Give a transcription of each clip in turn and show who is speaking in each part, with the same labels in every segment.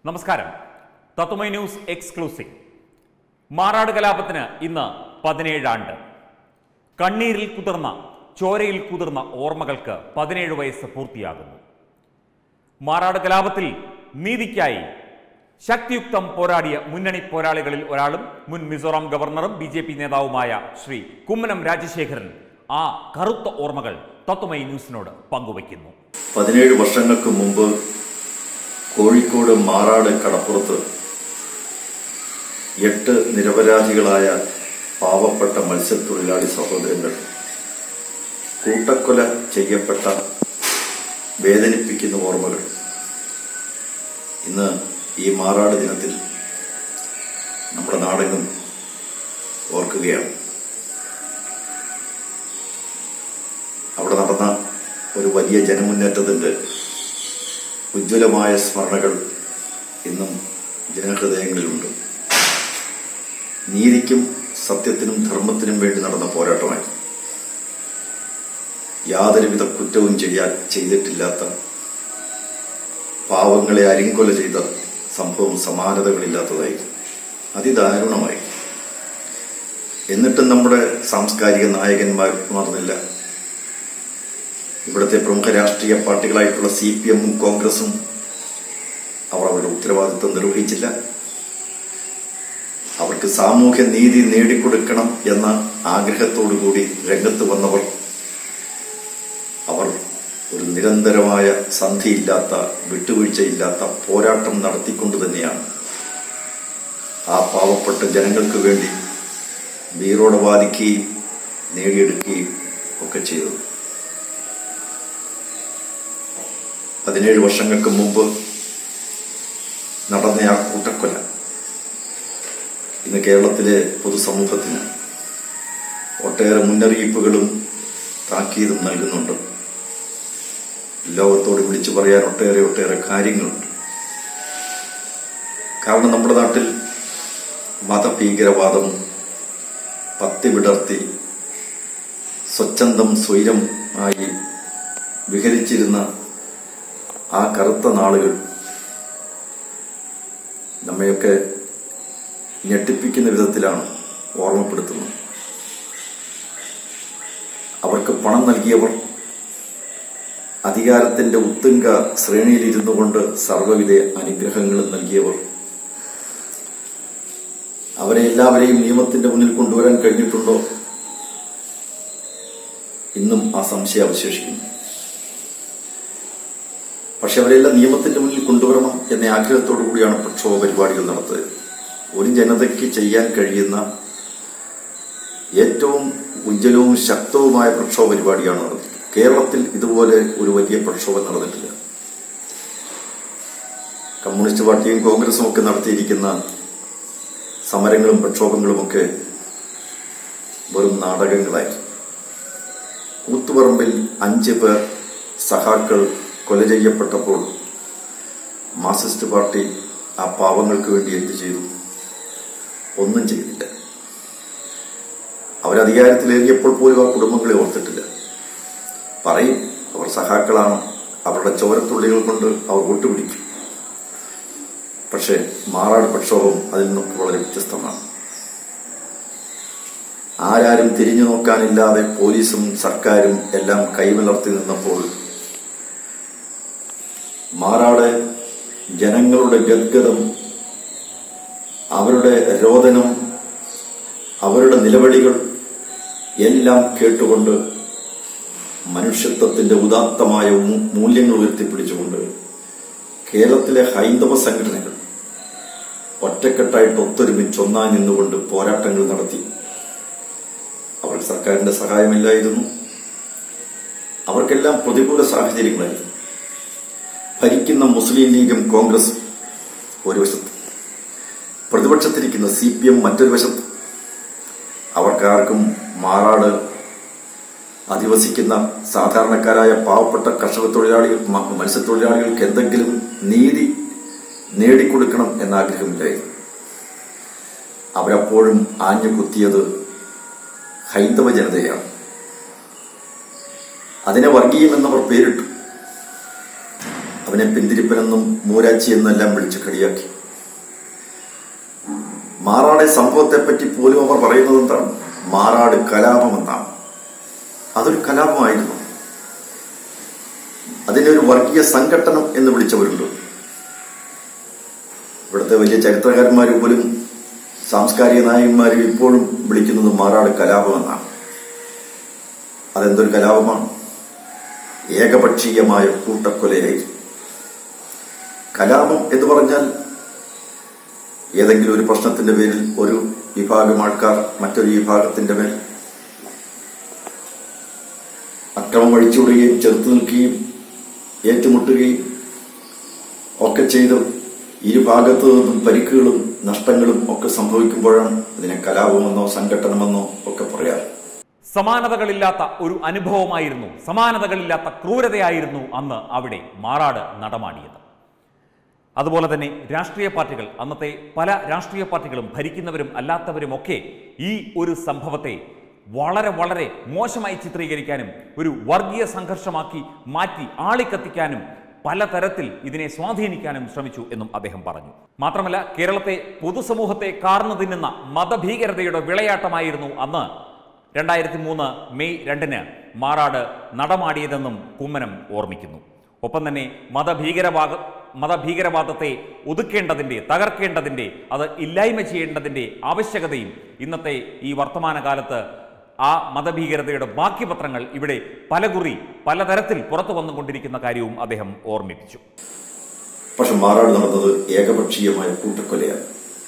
Speaker 1: നമസ്കാരം തത്വമൈ news exclusive Marad കലാപത്തിന് ഇന്ന് പതിനേഴാണ്ട് കണ്ണീരിൽ കുതിർന്ന ചോരയിൽ കുതിർന്ന ഓർമ്മകൾക്ക് പതിനേഴ് വയസ്സ് പൂർത്തിയാകുന്നു മാറാട് കലാപത്തിൽ നീതിക്കായി ശക്തിയുക്തം പോരാടിയ മുന്നണി പോരാളികളിൽ ഒരാളും മുൻ മിസോറാം ഗവർണറും ബി ജെ പി നേതാവുമായ ശ്രീ കുമ്മനം രാജശേഖരൻ ആ കറുത്ത ഓർമ്മകൾ തത്വമൈ ന്യൂസിനോട് പങ്കുവയ്ക്കുന്നു
Speaker 2: പതിനേഴ് വർഷങ്ങൾക്ക് മുമ്പ് കോഴിക്കോട് മാറാട് കടപ്പുറത്ത് എട്ട് നിരപരാധികളായ പാവപ്പെട്ട മത്സ്യത്തൊഴിലാളി സഹോദരങ്ങൾ കൂട്ടക്കൊല ചെയ്യപ്പെട്ട വേദനിപ്പിക്കുന്ന ഓർമ്മകൾ ഇന്ന് ഈ മാറാട് ദിനത്തിൽ നമ്മുടെ നാടെങ്ങും ഓർക്കുകയാണ് അവിടെ നടന്ന ഒരു വലിയ ജനമുന്നേറ്റത്തിന്റെ ഉജ്ജ്വലമായ സ്മരണകൾ ഇന്നും ജനഹൃദയങ്ങളിലുണ്ട് നീതിക്കും സത്യത്തിനും ധർമ്മത്തിനും വേണ്ടി നടന്ന പോരാട്ടമായി യാതൊരുവിധ കുറ്റവും ചെയ്യാൻ ചെയ്തിട്ടില്ലാത്ത പാവങ്ങളെ അരിങ്കൊല ചെയ്ത സംഭവം സമാനതകളില്ലാത്തതായി അതിദാരുണമായി എന്നിട്ടും നമ്മുടെ സാംസ്കാരിക നായകന്മാർ മാറുന്നില്ല ഇവിടുത്തെ പ്രമുഖ രാഷ്ട്രീയ പാർട്ടികളായിട്ടുള്ള സി പി എമ്മും കോൺഗ്രസും അവർ അവരുടെ ഉത്തരവാദിത്വം നിർവഹിച്ചില്ല അവർക്ക് സാമൂഹ്യ നീതി നേടിക്കൊടുക്കണം എന്ന ആഗ്രഹത്തോടുകൂടി രംഗത്ത് വന്നവർ അവർ ഒരു നിരന്തരമായ സന്ധിയില്ലാത്ത വിട്ടുവീഴ്ചയില്ലാത്ത പോരാട്ടം നടത്തിക്കൊണ്ട് തന്നെയാണ് ആ പാവപ്പെട്ട ജനങ്ങൾക്ക് വേണ്ടി വീറോടെ വാദിക്കുകയും നേടിയെടുക്കുകയും ഒക്കെ ചെയ്തത് പതിനേഴ് വർഷങ്ങൾക്ക് മുമ്പ് നടന്ന ആ കൂട്ടക്കൊല ഇന്ന് കേരളത്തിലെ പൊതുസമൂഹത്തിന് ഒട്ടേറെ മുന്നറിയിപ്പുകളും താക്കീതും നൽകുന്നുണ്ട് ലോകത്തോട് വിളിച്ചു പറയാൻ ഒട്ടേറെ ഒട്ടേറെ കാര്യങ്ങളുണ്ട് കാരണം നമ്മുടെ നാട്ടിൽ മതഭീകരവാദം പത്തി വിടർത്തി സ്വച്ഛന്തം സ്വൈരം ആയി വിഹരിച്ചിരുന്ന ആ കറുത്ത നാളുകൾ നമ്മയൊക്കെ ഞെട്ടിപ്പിക്കുന്ന വിധത്തിലാണ് ഓർമ്മപ്പെടുത്തുന്നത് അവർക്ക് പണം നൽകിയവർ അധികാരത്തിന്റെ ഉത്തുംഗ ശ്രേണിയിലിരുന്നു കൊണ്ട് സർവ്വവിധ അനുഗ്രഹങ്ങളും നൽകിയവർ അവരെ എല്ലാവരെയും നിയമത്തിന്റെ മുന്നിൽ കൊണ്ടുവരാൻ കഴിഞ്ഞിട്ടുണ്ടോ ഇന്നും ആ സംശയം അവശേഷിക്കുന്നു പക്ഷെ അവരെല്ലാം നിയമത്തിന്റെ മുന്നിൽ കൊണ്ടുവരണം എന്ന ആഗ്രഹത്തോടു കൂടിയാണ് പ്രക്ഷോഭ പരിപാടികൾ നടത്തുന്നത് ഒരു ജനതയ്ക്ക് ചെയ്യാൻ കഴിയുന്ന ഏറ്റവും ഉജ്ജ്വലവും ശക്തവുമായ പ്രക്ഷോഭ പരിപാടിയാണ് നടന്നത് കേരളത്തിൽ ഇതുപോലെ ഒരു വലിയ പ്രക്ഷോഭം നടന്നിട്ടില്ല കമ്മ്യൂണിസ്റ്റ് പാർട്ടിയും കോൺഗ്രസും ഒക്കെ നടത്തിയിരിക്കുന്ന സമരങ്ങളും പ്രക്ഷോഭങ്ങളുമൊക്കെ വെറും നാടകങ്ങളായി കൂത്തുപറമ്പിൽ അഞ്ച് പേർ സഹാക്കൾ കൊല ചെയ്യപ്പെട്ടപ്പോൾ മാർക്സിസ്റ്റ് പാർട്ടി ആ പാവങ്ങൾക്ക് വേണ്ടി എന്ത് ചെയ്തു ഒന്നും ചെയ്തില്ല അവരധികാരത്തിലേറിയപ്പോൾ പോലും ആ കുടുംബങ്ങളെ ഓർത്തിട്ടില്ല പറയും അവർ സഹാക്കളാണ് അവരുടെ ചോരത്തുള്ളികൾ കൊണ്ട് അവർ വോട്ടുപിടിക്കും പക്ഷേ മാറാട് പ്രക്ഷോഭം അതിൽ നിന്നൊക്കെ വളരെ വ്യത്യസ്തമാണ് ആരാരും തിരിഞ്ഞു നോക്കാനില്ലാതെ പോലീസും സർക്കാരും എല്ലാം കൈമലർത്തി നിന്നപ്പോൾ മാറാട് ജനങ്ങളുടെ ഗദ്ഗതം അവരുടെ രോദനം അവരുടെ നിലവിളികൾ എല്ലാം കേട്ടുകൊണ്ട് മനുഷ്യത്വത്തിന്റെ ഉദാത്തമായ മൂല്യങ്ങൾ ഉയർത്തിപ്പിടിച്ചുകൊണ്ട് കേരളത്തിലെ ഹൈന്ദവ സംഘടനകൾ ഒറ്റക്കെട്ടായിട്ട് ഒത്തൊരുമിച്ച് ഒന്നായി നിന്നുകൊണ്ട് പോരാട്ടങ്ങൾ നടത്തി അവർക്ക് സർക്കാരിന്റെ സഹായമില്ലായിരുന്നു അവർക്കെല്ലാം പ്രതികൂല സാഹചര്യങ്ങളായിരുന്നു ഭരിക്കുന്ന മുസ്ലിം ലീഗും കോൺഗ്രസ് ഒരു വശത്ത് പ്രതിപക്ഷത്തിരിക്കുന്ന സി പി എം മറ്റൊരു വശത്ത് അവർക്കാർക്കും മാറാട് അധിവസിക്കുന്ന സാധാരണക്കാരായ പാവപ്പെട്ട കർഷക തൊഴിലാളികൾ മത്സ്യത്തൊഴിലാളികൾക്ക് എന്തെങ്കിലും നീതി നേടിക്കൊടുക്കണം എന്ന ആഗ്രഹമില്ലായിരുന്നു അവരപ്പോഴും ആഞ്ഞു കുത്തിയത് ഹൈന്ദവ ജനതയാണ് അതിനെ വർഗീയമെന്നവർ പേരിട്ടു അവനെ പിന്തിരിപ്പനെന്നും മൂരാച്ചി എന്നെല്ലാം വിളിച്ച് കളിയാക്കി മാറാടെ സംഭവത്തെപ്പറ്റി പോലും അവർ പറയുന്നത് എന്താണ് മാറാട് കലാപമെന്നാണ് അതൊരു കലാപമായിരുന്നു അതിനെ ഒരു വർഗീയ സംഘട്ടനം എന്ന് വിളിച്ചവരുണ്ട് ഇവിടുത്തെ വലിയ ചരിത്രകാരന്മാർ പോലും സാംസ്കാരിക നായകന്മാരും ഇപ്പോഴും വിളിക്കുന്നത് മാറാട് കലാപമെന്നാണ് അതെന്തൊരു കലാപമാണ് ഏകപക്ഷീയമായ കൂട്ടക്കൊലയായി കലാപം എന്ന് പറഞ്ഞാൽ ഏതെങ്കിലും ഒരു പ്രശ്നത്തിന്റെ പേരിൽ ഒരു വിഭാഗം ആൾക്കാർ മറ്റൊരു വിഭാഗത്തിന്റെ മേൽ അക്രമം വഴിച്ചുവിടുകയും ചെറുത്തു നിൽക്കുകയും ഏറ്റുമുട്ടുകയും ഒക്കെ ചെയ്ത് ഇരുഭാഗത്തു നിന്നും പരിക്കുകളും നഷ്ടങ്ങളും ഒക്കെ സംഭവിക്കുമ്പോഴാണ് ഇതിനെ കലാപമെന്നോ സംഘട്ടനമെന്നോ ഒക്കെ പറയാറ്
Speaker 1: സമാനതകളില്ലാത്ത ഒരു അനുഭവമായിരുന്നു സമാനതകളില്ലാത്ത ക്രൂരതയായിരുന്നു അന്ന് അവിടെ മാറാട് നടമാടിയത് അതുപോലെ തന്നെ രാഷ്ട്രീയ പാർട്ടികൾ അന്നത്തെ പല രാഷ്ട്രീയ പാർട്ടികളും ഭരിക്കുന്നവരും അല്ലാത്തവരുമൊക്കെ ഈ ഒരു സംഭവത്തെ വളരെ വളരെ മോശമായി ചിത്രീകരിക്കാനും ഒരു വർഗീയ സംഘർഷമാക്കി മാറ്റി ആളിക്കത്തിക്കാനും പലതരത്തിൽ ഇതിനെ സ്വാധീനിക്കാനും ശ്രമിച്ചു എന്നും അദ്ദേഹം പറഞ്ഞു മാത്രമല്ല കേരളത്തെ പൊതുസമൂഹത്തെ കാർന്നു തിന്നുന്ന മതഭീകരതയുടെ വിളയാട്ടമായിരുന്നു അന്ന് രണ്ടായിരത്തി മൂന്ന് മെയ് രണ്ടിന് മാറാട് നടമാടിയതെന്നും കുമ്മനം ഓർമ്മിക്കുന്നു ഒപ്പം തന്നെ മതഭീകരവാദ മതഭീകരവാദത്തെ ഒതുക്കേണ്ടതിൻ്റെ തകർക്കേണ്ടതിൻ്റെ അത് ഇല്ലായ്മ ചെയ്യേണ്ടതിൻ്റെ ആവശ്യകതയും ഇന്നത്തെ ഈ വർത്തമാനകാലത്ത് ആ മതഭീകരതയുടെ ബാക്കി പത്രങ്ങൾ ഇവിടെ പലകുറി പലതരത്തിൽ പുറത്തു വന്നുകൊണ്ടിരിക്കുന്ന കാര്യവും അദ്ദേഹം ഓർമ്മിപ്പിച്ചു
Speaker 2: പക്ഷെ മാറാട് നടന്നത് ഏകപക്ഷീയമായ കൂട്ടക്കൊലയാണ്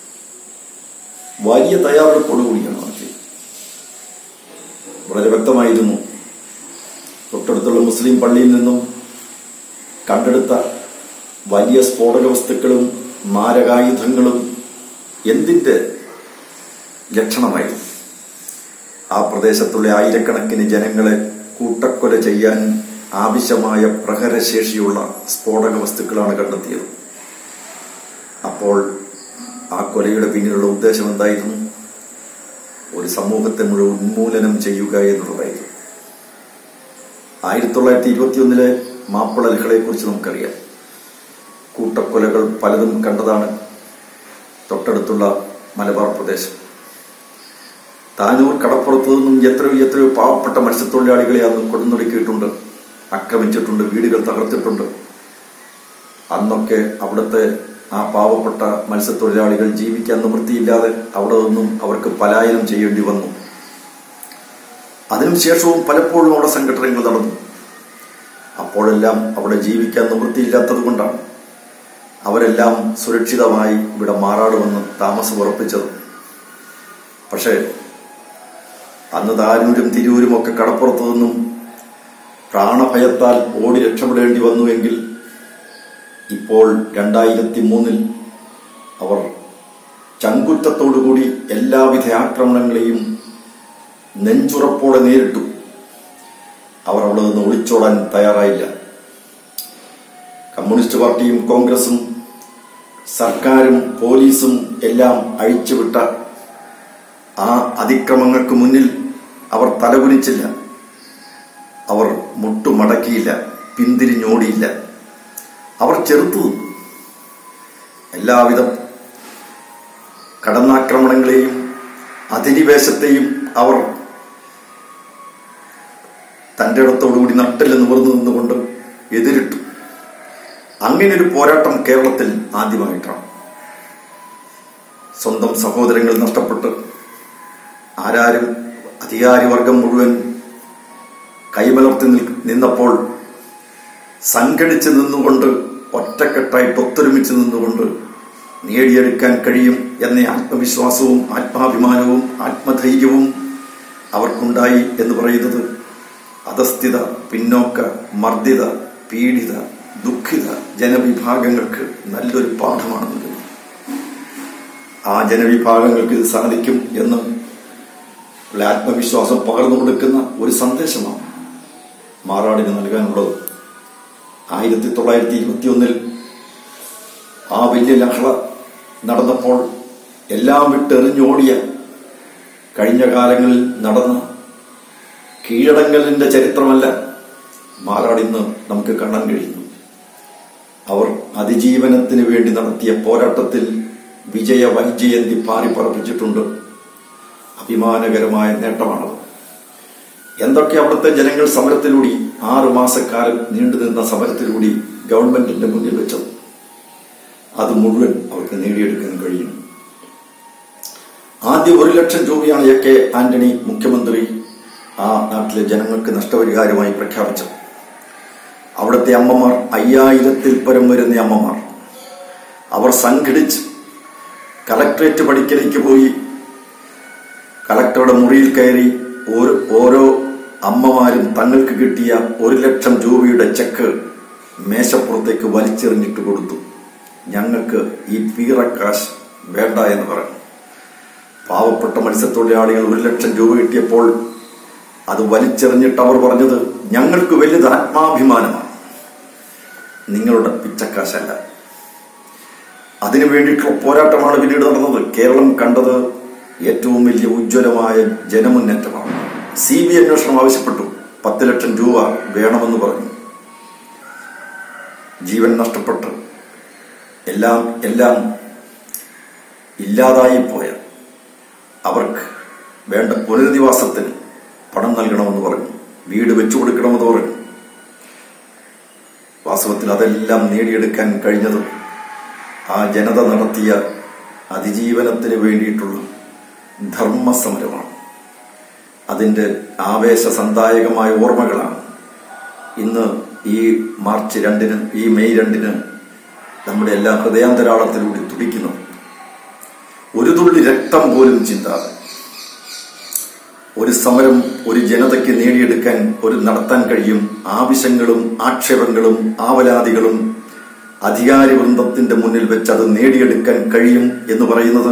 Speaker 2: വലിയ തയ്യാറെടുപ്പോടുകൂടിയാണ് നടത്തിയത് വളരെ വ്യക്തമായിരുന്നു തൊട്ടടുത്തുള്ള മുസ്ലിം പള്ളിയിൽ നിന്നും കണ്ടെടുത്ത വലിയ സ്ഫോടക വസ്തുക്കളും മാരകായുധങ്ങളും എന്തിന്റെ ലക്ഷണമായിരുന്നു ആ പ്രദേശത്തുള്ള ആയിരക്കണക്കിന് ജനങ്ങളെ കൂട്ടക്കൊല ചെയ്യാൻ ആവശ്യമായ പ്രഹരശേഷിയുള്ള സ്ഫോടക വസ്തുക്കളാണ് കണ്ടെത്തിയത് അപ്പോൾ ആ കൊലയുടെ പിന്നിലുള്ള ഉദ്ദേശം എന്തായിരുന്നു ഒരു സമൂഹത്തെ മുഴുവൻ ഉന്മൂലനം ചെയ്യുക എന്നുള്ളതായിരുന്നു ആയിരത്തി തൊള്ളായിരത്തി ഇരുപത്തിയൊന്നിലെ മാപ്പിള ലഹളയെ കുറിച്ച് നമുക്കറിയാം കൂട്ടക്കൊലകൾ പലതും കണ്ടതാണ് തൊട്ടടുത്തുള്ള മലബാർ പ്രദേശം താനൂർ കടപ്പുറത്തു നിന്നും എത്രയോ എത്രയോ പാവപ്പെട്ട മത്സ്യത്തൊഴിലാളികളെ അന്ന് കൊടുന്നൊടുക്കിയിട്ടുണ്ട് ആക്രമിച്ചിട്ടുണ്ട് വീടുകൾ തകർത്തിട്ടുണ്ട് അന്നൊക്കെ അവിടുത്തെ ആ പാവപ്പെട്ട മത്സ്യത്തൊഴിലാളികൾ ജീവിക്കാൻ നിവൃത്തിയില്ലാതെ അവിടെ നിന്നും അവർക്ക് പലായനം ചെയ്യേണ്ടി വന്നു അതിനുശേഷവും പലപ്പോഴും അവിടെ സംഘടനകൾ നടന്നു അപ്പോഴെല്ലാം അവിടെ ജീവിക്കാൻ നിവൃത്തിയില്ലാത്തത് കൊണ്ടാണ് അവരെല്ലാം സുരക്ഷിതമായി ഇവിടെ മാറാട് വന്ന് താമസം ഉറപ്പിച്ചത് പക്ഷേ അന്ന് താനൂരും തിരൂരും ഒക്കെ കടപ്പുറത്തു നിന്നും പ്രാണഭയത്താൽ ഓടി രക്ഷപ്പെടേണ്ടി വന്നുവെങ്കിൽ ഇപ്പോൾ രണ്ടായിരത്തി മൂന്നിൽ അവർ ചങ്കുറ്റത്തോടുകൂടി എല്ലാവിധ ആക്രമണങ്ങളെയും നെഞ്ചുറപ്പോടെ നേരിട്ടു അവർ അവിടെ നിന്ന് ഒളിച്ചോടാൻ തയ്യാറായില്ല കമ്മ്യൂണിസ്റ്റ് പാർട്ടിയും കോൺഗ്രസും സർക്കാരും പോലീസും എല്ലാം അഴിച്ചുവിട്ട ആ അതിക്രമങ്ങൾക്ക് മുന്നിൽ അവർ തലകുനിച്ചില്ല അവർ മുട്ടുമടക്കിയില്ല പിന്തിരിഞ്ഞോടിയില്ല അവർ ചെറുത്തു നിന്നു. എല്ലാവിധ കടന്നാക്രമണങ്ങളെയും അധിനിവേശത്തെയും അവർ തന്റെ ഇടത്തോടുകൂടി നട്ടിൽ നിവർന്നു നിന്നുകൊണ്ട് എതിരിട്ടു അങ്ങനെ ഒരു പോരാട്ടം കേരളത്തിൽ ആദ്യമായിട്ടാണ് സ്വന്തം സഹോദരങ്ങൾ നഷ്ടപ്പെട്ട് ആരാരും അധികാരിവർഗം മുഴുവൻ കൈമലർത്തി നിൽ- നിന്നപ്പോൾ സംഘടിച്ച് നിന്നുകൊണ്ട് ഒറ്റക്കെട്ടായിട്ട് ഒത്തൊരുമിച്ച് നിന്നുകൊണ്ട് നേടിയെടുക്കാൻ കഴിയും എന്ന ആത്മവിശ്വാസവും ആത്മാഭിമാനവും ആത്മധൈര്യവും അവർക്കുണ്ടായി എന്ന് പറയുന്നത് അധസ്ഥിത പിന്നോക്ക മർദ്ദിത പീഡിത ദുഃഖിത ജനവിഭാഗങ്ങൾക്ക് നല്ലൊരു പാഠമാണെന്ന് തോന്നുന്നു ആ ജനവിഭാഗങ്ങൾക്ക് ഇത് സാധിക്കും എന്ന് ഉള്ള ആത്മവിശ്വാസം പകർന്നു കൊടുക്കുന്ന ഒരു സന്ദേശമാണ് മാറാടിന് നൽകാനുള്ളത് ആയിരത്തി തൊള്ളായിരത്തി ഇരുപത്തിയൊന്നിൽ ആ വലിയ ലഹള നടന്നപ്പോൾ എല്ലാം വിട്ടെറിഞ്ഞോടിയ കഴിഞ്ഞ കാലങ്ങളിൽ നടന്ന കീഴടങ്ങലിന്റെ ചരിത്രമല്ല മാറാടിന്ന് നമുക്ക് കാണാൻ കഴിയുന്നു അവർ അതിജീവനത്തിന് വേണ്ടി നടത്തിയ പോരാട്ടത്തിൽ വിജയ വൈജയന്തി പാറിപ്പറപ്പിച്ചിട്ടുണ്ട് അഭിമാനകരമായ നേട്ടമാണത് എന്തൊക്കെ അവിടുത്തെ ജനങ്ങൾ സമരത്തിലൂടെ ആറു മാസക്കാലം നീണ്ടുനിന്ന സമരത്തിലൂടെ ഗവൺമെന്റിന്റെ മുന്നിൽ വെച്ചത് അത് മുഴുവൻ അവർക്ക് നേടിയെടുക്കാൻ കഴിയും ആദ്യം ഒരു ലക്ഷം രൂപയാണ് എ കെ ആന്റണി മുഖ്യമന്ത്രി ആ നാട്ടിലെ ജനങ്ങൾക്ക് നഷ്ടപരിഹാരമായി പ്രഖ്യാപിച്ചത് അവിടുത്തെ അമ്മമാർ അയ്യായിരത്തിൽ പരം വരുന്ന അമ്മമാർ അവർ സംഘടിച്ച് കളക്ടറേറ്റ് പടിക്കലേക്ക് പോയി കളക്ടറുടെ മുറിയിൽ കയറി ഓരോ ഓരോ അമ്മമാരും തങ്ങൾക്ക് കിട്ടിയ ഒരു ലക്ഷം രൂപയുടെ ചെക്ക് മേശപ്പുറത്തേക്ക് വലിച്ചെറിഞ്ഞിട്ട് കൊടുത്തു ഞങ്ങൾക്ക് ഈ പീറക്കാശ് വേണ്ട എന്ന് പറഞ്ഞു പാവപ്പെട്ട മത്സ്യത്തൊഴിലാളികൾ ഒരു ലക്ഷം രൂപ കിട്ടിയപ്പോൾ അത് വലിച്ചെറിഞ്ഞിട്ട് അവർ പറഞ്ഞത് ഞങ്ങൾക്ക് വലുത് ആത്മാഭിമാനമാണ് നിങ്ങളുടെ പിച്ചക്കാശല്ല അതിനു വേണ്ടിയിട്ടുള്ള പോരാട്ടമാണ് പിന്നീട് നടന്നത് കേരളം കണ്ടത് ഏറ്റവും വലിയ ഉജ്ജ്വലമായ ജനമുന്നേറ്റമാണ് സി ബി അന്വേഷണം ആവശ്യപ്പെട്ടു പത്ത് ലക്ഷം രൂപ വേണമെന്ന് പറഞ്ഞു ജീവൻ നഷ്ടപ്പെട്ട് എല്ലാം എല്ലാം ഇല്ലാതായി പോയ അവർക്ക് വേണ്ട പുനരധിവാസത്തിന് പണം നൽകണമെന്ന് പറഞ്ഞു വീട് വെച്ചു കൊടുക്കണമെന്ന് പറഞ്ഞു വാസ്തവത്തിൽ അതെല്ലാം നേടിയെടുക്കാൻ കഴിഞ്ഞത് ആ ജനത നടത്തിയ അതിജീവനത്തിന് വേണ്ടിയിട്ടുള്ള ധർമ്മസമരമാണ് അതിന്റെ ആവേശസന്ദായകമായ ഓർമ്മകളാണ് ഇന്ന് ഈ മാർച്ച് രണ്ടിന് ഈ മെയ് രണ്ടിന് നമ്മുടെ എല്ലാ ഹൃദയാന്തരാളത്തിലൂടെ തുടിക്കുന്നത് ഒരു തുള്ളി രക്തം പോലും ചിന്താതെ ഒരു സമരം ഒരു ജനതയ്ക്ക് നേടിയെടുക്കാൻ ഒരു നടത്താൻ കഴിയും ആവശ്യങ്ങളും ആക്ഷേപങ്ങളും ആവലാതികളും അധികാരി വൃന്ദത്തിന്റെ മുന്നിൽ വെച്ച് അത് നേടിയെടുക്കാൻ കഴിയും എന്ന് പറയുന്നത്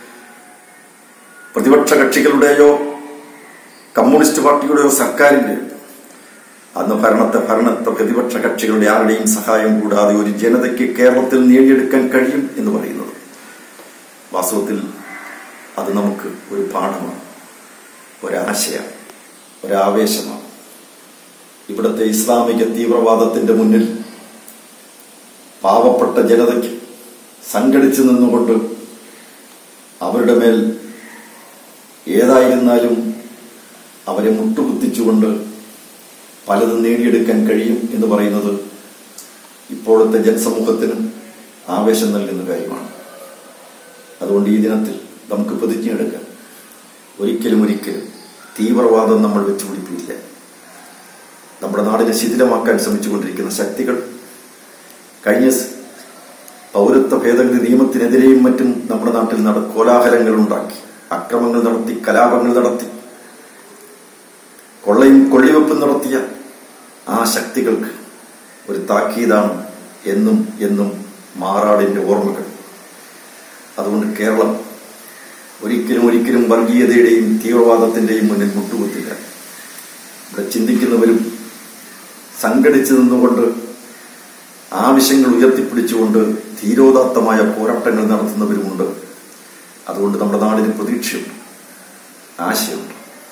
Speaker 2: പ്രതിപക്ഷ കക്ഷികളുടെയോ കമ്മ്യൂണിസ്റ്റ് പാർട്ടിയുടെയോ സർക്കാരിന്റെയോ അന്ന് ഭരണത്തെ ഭരണത്തെ പ്രതിപക്ഷ കക്ഷികളുടെ ആരുടെയും സഹായം കൂടാതെ ഒരു ജനതയ്ക്ക് കേരളത്തിൽ നേടിയെടുക്കാൻ കഴിയും എന്ന് പറയുന്നത് വാസ്തവത്തിൽ അത് നമുക്ക് ഒരു പാഠമാണ് ഒരാശയാണ് ഒരാവേശമാണ് ഇവിടുത്തെ ഇസ്ലാമിക തീവ്രവാദത്തിന്റെ മുന്നിൽ പാവപ്പെട്ട ജനതയ്ക്ക് സംഘടിച്ചു നിന്നുകൊണ്ട് അവരുടെ മേൽ ഏതായിരുന്നാലും അവരെ മുട്ടുകുത്തിച്ചുകൊണ്ട് പലതും നേടിയെടുക്കാൻ കഴിയും എന്ന് പറയുന്നത് ഇപ്പോഴത്തെ ജനസമൂഹത്തിന് ആവേശം നൽകുന്ന കാര്യമാണ് അതുകൊണ്ട് ഈ ദിനത്തിൽ നമുക്ക് പ്രതിജ്ഞയെടുക്കാം ഒരിക്കലും ഒരിക്കലും തീവ്രവാദം നമ്മൾ വെച്ചുപിടിപ്പിക്കില്ല നമ്മുടെ നാടിനെ ശിഥിലമാക്കാൻ ശ്രമിച്ചുകൊണ്ടിരിക്കുന്ന ശക്തികൾ കഴിഞ്ഞ സ് പൗരത്വ ഭേദഗതി നിയമത്തിനെതിരെയും മറ്റും നമ്മുടെ നാട്ടിൽ നട കോലാഹലങ്ങൾ ഉണ്ടാക്കി അക്രമങ്ങൾ നടത്തി കലാപങ്ങൾ നടത്തി കൊള്ളയും കൊള്ളിവെപ്പും നടത്തിയ ആ ശക്തികൾക്ക് ഒരു താക്കീതാണ് എന്നും എന്നും മാറാടിന്റെ ഓർമ്മകൾ അതുകൊണ്ട് കേരളം ഒരിക്കലും ഒരിക്കലും വർഗീയതയുടെയും തീവ്രവാദത്തിന്റെയും മുന്നിൽ മുട്ടുകുത്തില്ല ഇവിടെ ചിന്തിക്കുന്നവരും സംഘടിച്ചു നിന്നുകൊണ്ട് ആവശ്യങ്ങൾ ഉയർത്തിപ്പിടിച്ചുകൊണ്ട് ധീരോദാത്തമായ പോരാട്ടങ്ങൾ നടത്തുന്നവരുമുണ്ട് അതുകൊണ്ട് നമ്മുടെ നാടിന് പ്രതീക്ഷയുണ്ട് ആശയമുണ്ട്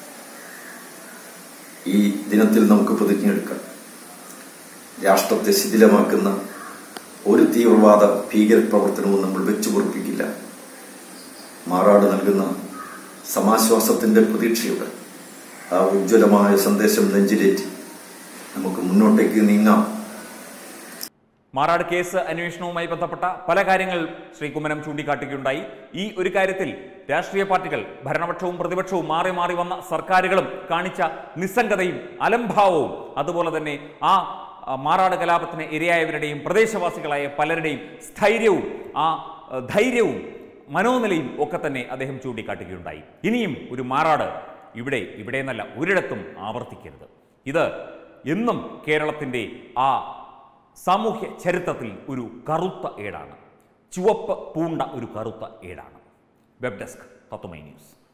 Speaker 2: ഈ ദിനത്തിൽ നമുക്ക് പ്രതിജ്ഞയെടുക്കാം രാഷ്ട്രത്തെ ശിഥിലമാക്കുന്ന ഒരു തീവ്രവാദ ഭീകര പ്രവർത്തനവും നമ്മൾ വെച്ചു പൊറപ്പിക്കില്ല മാറാട് നൽകുന്ന സമാശ്വാസത്തിന്റെ പ്രതീക്ഷയുടെ ആ ഉജ്ജ്വലമായ സന്ദേശം നെഞ്ചിലേറ്റി നമുക്ക് മുന്നോട്ടേക്ക് നീങ്ങാം
Speaker 1: മാറാട് കേസ് അന്വേഷണവുമായി ബന്ധപ്പെട്ട പല കാര്യങ്ങൾ ശ്രീ കുമ്മനം ചൂണ്ടിക്കാട്ടുകയുണ്ടായി ഈ ഒരു കാര്യത്തിൽ രാഷ്ട്രീയ പാർട്ടികൾ ഭരണപക്ഷവും പ്രതിപക്ഷവും മാറി മാറി വന്ന സർക്കാരുകളും കാണിച്ച നിസ്സംഗതയും അലംഭാവവും അതുപോലെ തന്നെ ആ ആ, മാറാട് കലാപത്തിന് ഇരയായവരുടെയും പ്രദേശവാസികളായ പലരുടെയും സ്ഥൈര്യവും ആ ആ, ധൈര്യവും മനോനിലയും ഒക്കെ തന്നെ അദ്ദേഹം ചൂണ്ടിക്കാട്ടുകയുണ്ടായി ഇനിയും ഒരു മാറാട് ഇവിടെ ഇവിടെ എന്നല്ല ഒരിടത്തും ആവർത്തിക്കരുത് ഇത് എന്നും കേരളത്തിൻ്റെ ആ സാമൂഹ്യ ചരിത്രത്തിൽ ഒരു കറുത്ത ഏടാണ് ചുവപ്പ് പൂണ്ട ഒരു കറുത്ത ഏടാണ് വെബ് ഡെസ്ക് തത്വമൈ ന്യൂസ്